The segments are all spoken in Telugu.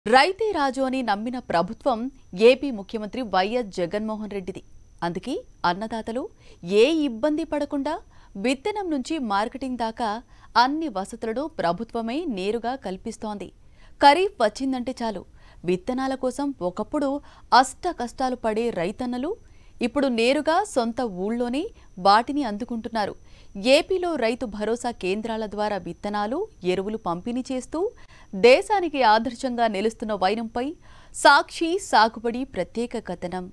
రైతే రాజు అని నమ్మిన ప్రభుత్వం ఏపీ ముఖ్యమంత్రి వైఎస్ జగన్మోహన్ రెడ్డిది అందుకే అన్నదాతలు ఏ ఇబ్బంది పడకుండా విత్తనం నుంచి మార్కెటింగ్ దాకా అన్ని వసతులను ప్రభుత్వమే నేరుగా కల్పిస్తోంది ఖరీఫ్ వచ్చిందంటే చాలు విత్తనాల కోసం ఒకప్పుడు అష్ట కష్టాలు పడే రైతన్నలు ఇప్పుడు నేరుగా సొంత ఊళ్ళోనే వాటిని అందుకుంటున్నారు ఏపీలో రైతు భరోసా కేంద్రాల ద్వారా విత్తనాలు ఎరువులు పంపిణీ చేస్తూ దేశానికి ఆదర్శంగా నిలుస్తున్న వైనంపై సాక్షి సాగుబడి ప్రత్యేక కథనం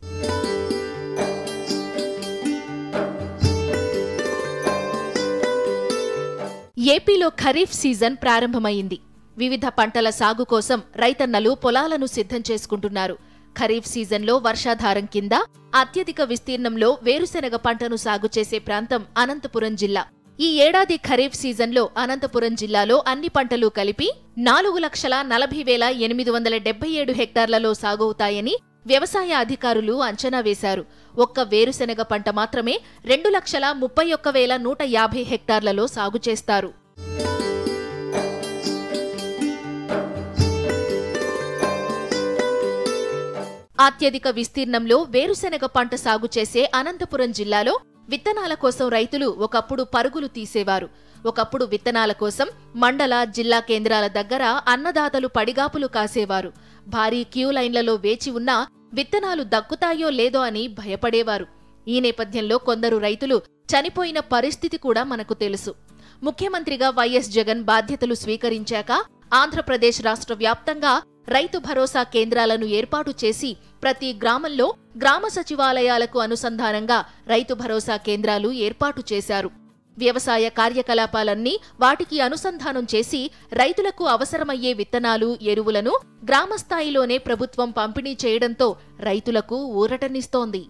ఏపీలో ఖరీఫ్ సీజన్ ప్రారంభమైంది వివిధ పంటల సాగు కోసం రైతన్నలు పొలాలను సిద్ధం చేసుకుంటున్నారు ఖరీఫ్ సీజన్లో వర్షాధారం కింద అత్యధిక విస్తీర్ణంలో వేరుశెనగ పంటను సాగు చేసే ప్రాంతం అనంతపురం జిల్లా ఈ ఏడాది ఖరీఫ్ సీజన్లో అనంతపురం జిల్లాలో అన్ని పంటలు కలిపి నాలుగు లక్షల నలభై వేల ఎనిమిది వందల డెబ్బై ఏడు హెక్టార్లలో సాగవుతాయని వ్యవసాయ అధికారులు అంచనా వేశారు ఒక్క వేరుశెనగ పంట మాత్రమే రెండు లక్షల ముప్పై ఒక్క వేల నూట యాభై హెక్టార్లలో సాగు చేస్తారు అత్యధిక విస్తీర్ణంలో వేరుశెనగ పంట సాగు చేసే అనంతపురం జిల్లాలో విత్తనాల కోసం రైతులు ఒకప్పుడు పరుగులు తీసేవారు ఒకప్పుడు విత్తనాల కోసం మండల జిల్లా కేంద్రాల దగ్గర అన్నదాతలు పడిగాపులు కాసేవారు భారీ క్యూ లైన్లలో వేచి ఉన్నా విత్తనాలు దక్కుతాయో లేదో అని భయపడేవారు ఈ నేపథ్యంలో కొందరు రైతులు చనిపోయిన పరిస్థితి కూడా మనకు తెలుసు ముఖ్యమంత్రిగా వైఎస్ జగన్ బాధ్యతలు స్వీకరించాక ఆంధ్రప్రదేశ్ రాష్ట్ర వ్యాప్తంగా రైతు భరోసా కేంద్రాలను ఏర్పాటు చేసి ప్రతి గ్రామంలో గ్రామ సచివాలయాలకు అనుసంధానంగా రైతు భరోసా కేంద్రాలు ఏర్పాటు చేశారు వ్యవసాయ కార్యకలాపాలన్నీ వాటికి అనుసంధానం చేసి రైతులకు అవసరమయ్యే విత్తనాలు ఎరువులను గ్రామస్థాయిలోనే ప్రభుత్వం పంపిణీ చేయడంతో రైతులకు ఊరటనిస్తోంది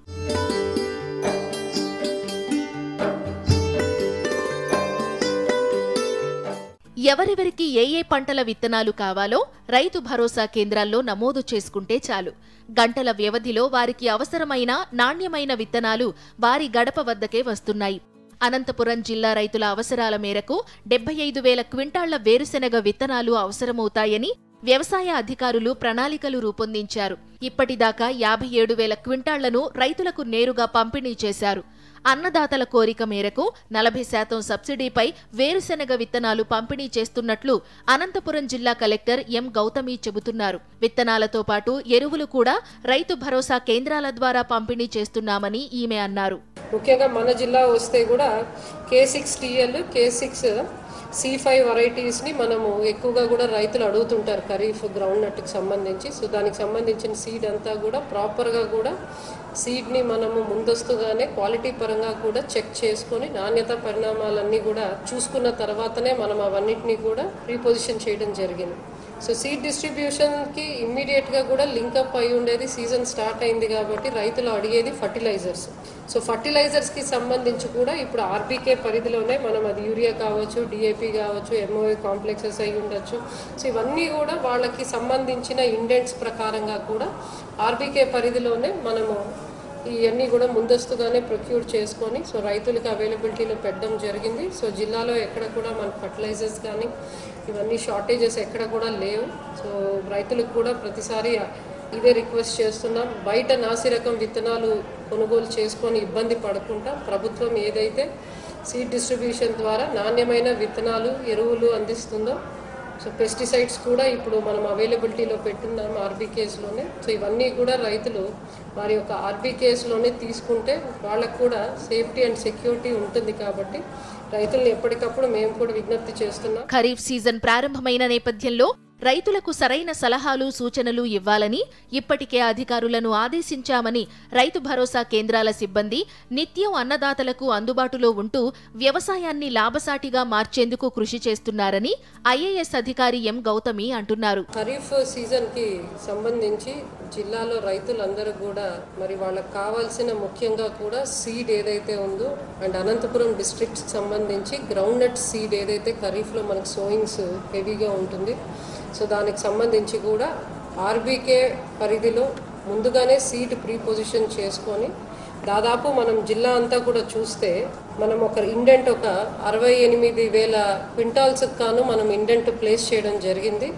ఎవరెవరికి ఏ ఏ పంటల విత్తనాలు కావాలో రైతు భరోసా కేంద్రాల్లో నమోదు చేసుకుంటే చాలు గంటల వ్యవధిలో వారికి అవసరమైన నాణ్యమైన విత్తనాలు వారి గడప వద్దకే వస్తున్నాయి అనంతపురం జిల్లా రైతుల అవసరాల మేరకు డెబ్బై ఐదు వేల క్వింటాళ్ల వేరుశెనగ విత్తనాలు అవసరమవుతాయని వ్యవసాయ అధికారులు ప్రణాళికలు రూపొందించారు ఇప్పటిదాకా యాభై ఏడు వేల క్వింటాళ్లను రైతులకు నేరుగా పంపిణీ చేశారు అన్నదాతల కోరిక మేరకు నలభై శాతం సబ్సిడీపై వేరుశెనగ విత్తనాలు పంపిణీ చేస్తున్నట్లు అనంతపురం జిల్లా కలెక్టర్ ఎం గౌతమి చెబుతున్నారు విత్తనాలతో పాటు ఎరువులు కూడా రైతు భరోసా కేంద్రాల ద్వారా పంపిణీ చేస్తున్నామని ఈమె అన్నారు ముఖ్యంగా మన జిల్లా వస్తే కూడా K six T L K six C five వెరైటీస్ని మనము ఎక్కువగా కూడా రైతులు అడుగుతుంటారు ఖరీఫ్ గ్రౌండ్ నట్కి సంబంధించి సో దానికి సంబంధించిన సీడ్ అంతా కూడా ప్రాపర్గా కూడా సీడ్ని మనము ముందస్తుగానే క్వాలిటీ పరంగా కూడా చెక్ చేసుకొని నాణ్యత పరిణామాలన్నీ కూడా చూసుకున్న తర్వాతనే మనం అవన్నిటిని కూడా రీపొజిషన్ చేయడం జరిగింది సో సీడ్ డిస్ట్రిబ్యూషన్కి ఇమ్మీడియట్గా కూడా లింకప్ అయి ఉండేది సీజన్ స్టార్ట్ అయింది కాబట్టి రైతులు అడిగేది ఫర్టిలైజర్స్ సో ఫర్టిలైజర్స్కి సంబంధించి కూడా ఇప్పుడు ఆర్బీకే పరిధిలోనే మనం అది యూరియా కావచ్చు డిఏపి కావచ్చు ఎంఓఏ కాంప్లెక్సెస్ అయి ఉండొచ్చు సో ఇవన్నీ కూడా వాళ్ళకి సంబంధించిన ఇండెంట్స్ ప్రకారంగా కూడా ఆర్బీకే పరిధిలోనే మనము ఇవన్నీ కూడా ముందస్తుగానే ప్రొక్యూర్ చేసుకొని సో రైతులకు అవైలబిలిటీలో పెట్టడం జరిగింది సో జిల్లాలో ఎక్కడ కూడా మన ఫర్టిలైజర్స్ కానీ ఇవన్నీ షార్టేజెస్ ఎక్కడ కూడా లేవు సో రైతులకు కూడా ప్రతిసారి ఇదే రిక్వెస్ట్ చేస్తున్నాం బయట నాసి రకం విత్తనాలు కొనుగోలు చేసుకొని ఇబ్బంది పడకుండా ప్రభుత్వం ఏదైతే సీడ్ డిస్ట్రిబ్యూషన్ ద్వారా నాణ్యమైన విత్తనాలు ఎరువులు అందిస్తుందో సో పెస్టిసైడ్స్ కూడా ఇప్పుడు మనం అవైలబిలిటీలో పెట్టున్నాం ఆర్బీకేస్లోనే సో ఇవన్నీ కూడా రైతులు వారి యొక్క ఆర్బీకేస్లోనే తీసుకుంటే వాళ్ళకు కూడా సేఫ్టీ అండ్ సెక్యూరిటీ ఉంటుంది కాబట్టి రైతుల్ని ఎప్పటికప్పుడు మేము కూడా విజ్ఞప్తి చేస్తున్నాం ఖరీఫ్ సీజన్ ప్రారంభమైన నేపథ్యంలో రైతులకు సరైన సలహాలు సూచనలు ఇవ్వాలని ఇప్పటికే అధికారులను ఆదేశించామని రైతు భరోసా కేంద్రాల సిబ్బంది నిత్యం అన్నదాతలకు అందుబాటులో ఉంటూ వ్యవసాయాన్ని లాభసాటిగా మార్చేందుకు కృషి చేస్తున్నారని ఐఏఎస్ అధికారి ఎం గౌతమి అంటున్నారు ఖరీఫ్ సీజన్కి సంబంధించి జిల్లాలో రైతులందరూ కూడా మరి వాళ్ళకి కావాల్సిన ముఖ్యంగా కూడా సీడ్ ఏదైతే ఉందో అండ్ అనంతపురం డిస్ట్రిక్ట్ సంబంధించి గ్రౌండ్ నట్ సీడ్ ఏదైతే ఖరీఫ్లో మనకు సోయింగ్స్ హెవీగా ఉంటుంది సో దానికి సంబంధించి కూడా ఆర్బీకే పరిధిలో ముందుగానే సీడ్ ప్రీ పొజిషన్ చేసుకొని దాదాపు మనం జిల్లా అంతా కూడా చూస్తే మనం ఒక ఇండెంట్ ఒక అరవై ఎనిమిది వేల క్వింటాల్స్కి కాను మనం ఇండెంట్ ప్లేస్ చేయడం జరిగింది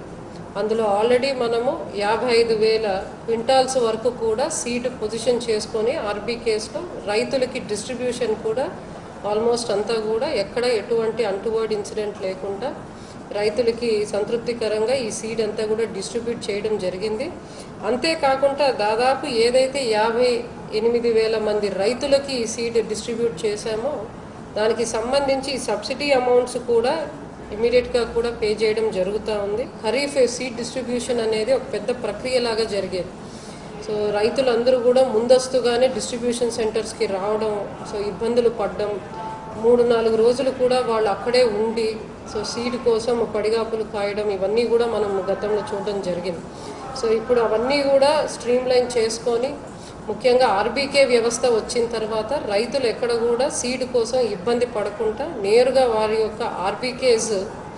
అందులో ఆల్రెడీ మనము యాభై ఐదు వేల క్వింటాల్స్ వరకు కూడా సీడ్ పొజిషన్ చేసుకొని ఆర్బీకేస్లో రైతులకి డిస్ట్రిబ్యూషన్ కూడా ఆల్మోస్ట్ అంతా కూడా ఎక్కడ ఎటువంటి అంటువర్డ్ ఇన్సిడెంట్ లేకుండా రైతులకి సంతృప్తికరంగా ఈ సీడ్ అంతా కూడా డిస్ట్రిబ్యూట్ చేయడం జరిగింది అంతేకాకుండా దాదాపు ఏదైతే యాభై ఎనిమిది వేల మంది రైతులకి ఈ సీడ్ డిస్ట్రిబ్యూట్ చేశామో దానికి సంబంధించి సబ్సిడీ అమౌంట్స్ కూడా ఇమీడియట్గా కూడా పే చేయడం జరుగుతూ ఉంది ఖరీఫ్ సీడ్ డిస్ట్రిబ్యూషన్ అనేది ఒక పెద్ద ప్రక్రియలాగా జరిగేది సో రైతులందరూ కూడా ముందస్తుగానే డిస్ట్రిబ్యూషన్ సెంటర్స్కి రావడం సో ఇబ్బందులు పడడం మూడు నాలుగు రోజులు కూడా వాళ్ళు అక్కడే ఉండి సో సీడ్ కోసం పడిగాపులు కాయడం ఇవన్నీ కూడా మనం గతంలో చూడడం జరిగింది సో ఇప్పుడు అవన్నీ కూడా స్ట్రీమ్లైన్ చేసుకొని ముఖ్యంగా ఆర్బీకే వ్యవస్థ వచ్చిన తర్వాత రైతులు ఎక్కడ కూడా సీడ్ కోసం ఇబ్బంది పడకుండా నేరుగా వారి యొక్క ఆర్బీకేస్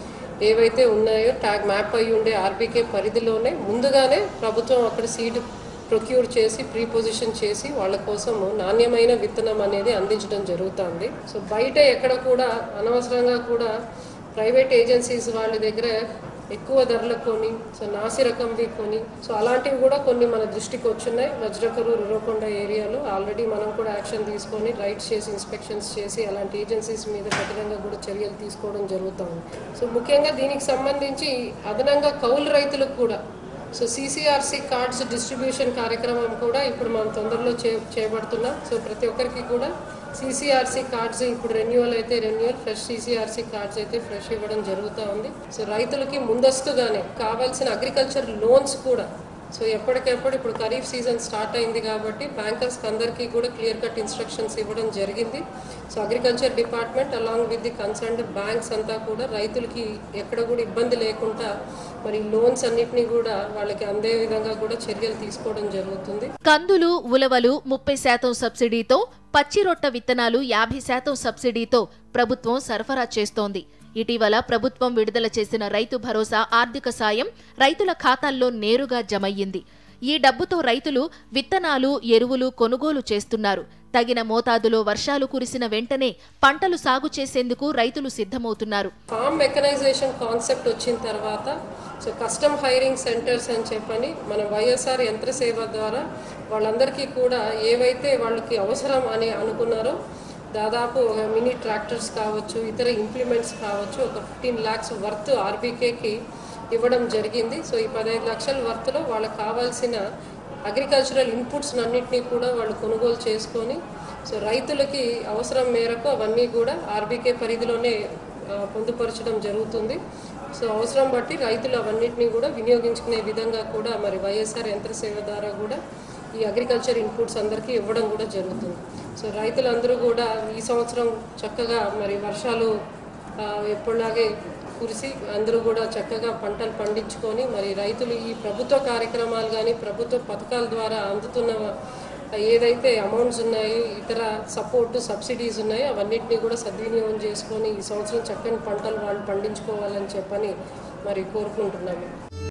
ఏవైతే ఉన్నాయో ట్యాగ్ మ్యాప్ అయి ఉండే ఆర్బీకే పరిధిలోనే ముందుగానే ప్రభుత్వం అక్కడ సీడ్ ప్రొక్యూర్ చేసి ప్రీ పొజిషన్ చేసి వాళ్ళ కోసము నాణ్యమైన విత్తనం అనేది అందించడం జరుగుతుంది సో బయట ఎక్కడ కూడా అనవసరంగా కూడా ప్రైవేట్ ఏజెన్సీస్ వాళ్ళ దగ్గర ఎక్కువ ధరలకు కొని సో నాసి రకంవి కొని సో అలాంటివి కూడా కొన్ని మన దృష్టికి వచ్చున్నాయి వజ్రకరు రురకొండ ఏరియాలో ఆల్రెడీ మనం కూడా యాక్షన్ తీసుకొని రైడ్స్ చేసి ఇన్స్పెక్షన్స్ చేసి అలాంటి ఏజెన్సీస్ మీద కఠినంగా కూడా చర్యలు తీసుకోవడం జరుగుతుంది సో ముఖ్యంగా దీనికి సంబంధించి అదనంగా కౌలు రైతులకు కూడా సో సీసీఆర్సీ కార్డ్స్ డిస్ట్రిబ్యూషన్ కార్యక్రమం కూడా ఇప్పుడు మనం తొందరలో చే చేయబడుతున్నాం సో ప్రతి ఒక్కరికి కూడా సీసీఆర్సీ కార్డ్స్ ఇప్పుడు రెన్యువల్ అయితే రెన్యువల్ ఫ్రెష్ సీసీఆర్సీ కార్డ్స్ అయితే ఫ్రెష్ ఇవ్వడం జరుగుతూ ఉంది సో రైతులకి ముందస్తుగానే కావాల్సిన అగ్రికల్చర్ లోన్స్ కూడా సో ఎప్పటికెప్పుడు ఇప్పుడు ఖరీఫ్ సీజన్ స్టార్ట్ అయింది కాబట్టి బ్యాంకర్స్ అందరికీ కూడా క్లియర్ కట్ ఇన్స్ట్రక్షన్స్ ఇవ్వడం జరిగింది so agriculture department along with the concerned banks అంతా కూడా రైతులకి ఎక్కడ కూడా ఇబ్బంది లేకుండా మరి లోన్స్ అన్నిటినీ కూడా వాళ్ళకి అందే విధంగా కూడా చర్యలు తీసుకోవడం జరుగుతుంది కందులు ఉలవలు ముప్పై శాతం సబ్సిడీతో పచ్చిరొట్ట విత్తనాలు యాభై శాతం సబ్సిడీతో ప్రభుత్వం సరఫరా చేస్తోంది ఇటీవల ప్రభుత్వం విడుదల చేసిన రైతు భరోసా ఆర్థిక సాయం రైతుల ఖాతాల్లో నేరుగా జమయ్యింది ఈ డబ్బుతో రైతులు విత్తనాలు ఎరువులు కొనుగోలు చేస్తున్నారు తగిన మోతాదులో వర్షాలు కురిసిన వెంటనే పంటలు సాగు చేసేందుకు రైతులు సిద్ధమవుతున్నారు ఫామ్ మెకనైజేషన్ కాన్సెప్ట్ వచ్చిన తర్వాత సో కస్టమ్ హైరింగ్ సెంటర్స్ అని చెప్పని మన వైఎస్ఆర్ యంత్ర సేవ ద్వారా వాళ్ళందరికీ కూడా ఏవైతే వాళ్ళకి అవసరం అని అనుకున్నారో దాదాపు ఒక మినీ ట్రాక్టర్స్ కావచ్చు ఇతర ఇంప్లిమెంట్స్ కావచ్చు ఒక ఫిఫ్టీన్ ల్యాక్స్ వర్త్ ఆర్బీకేకి ఇవ్వడం జరిగింది సో ఈ పదహైదు లక్షల వర్త్లో వాళ్ళకి కావాల్సిన అగ్రికల్చరల్ ఇన్పుట్స్ అన్నింటినీ కూడా వాళ్ళు కొనుగోలు చేసుకొని సో రైతులకి అవసరం మేరకు అవన్నీ కూడా ఆర్బీకే పరిధిలోనే ఆ, పొందుపరచడం జరుగుతుంది సో అవసరం బట్టి రైతులు అవన్నిటిని కూడా వినియోగించుకునే విధంగా కూడా మరి వైఎస్ఆర్ యంత్ర సేవ ద్వారా కూడా ఈ అగ్రికల్చర్ ఇన్పుట్స్ అందరికీ ఇవ్వడం కూడా జరుగుతుంది సో రైతులందరూ కూడా ఈ సంవత్సరం చక్కగా మరి వర్షాలు ఆ, ఎప్పుడులాగే కురిసి అందరూ కూడా చక్కగా పంటలు పండించుకొని మరి రైతులు ఈ ప్రభుత్వ కార్యక్రమాలు కానీ ప్రభుత్వ పథకాల ద్వారా అందుతున్న ఏదైతే అమౌంట్స్ ఉన్నాయో ఇతర సపోర్టు సబ్సిడీస్ ఉన్నాయో అవన్నిటిని కూడా సద్వినియోగం చేసుకొని ఈ సంవత్సరం చక్కని పంటలు వాళ్ళు పండించుకోవాలని చెప్పని మరి కోరుకుంటున్నాము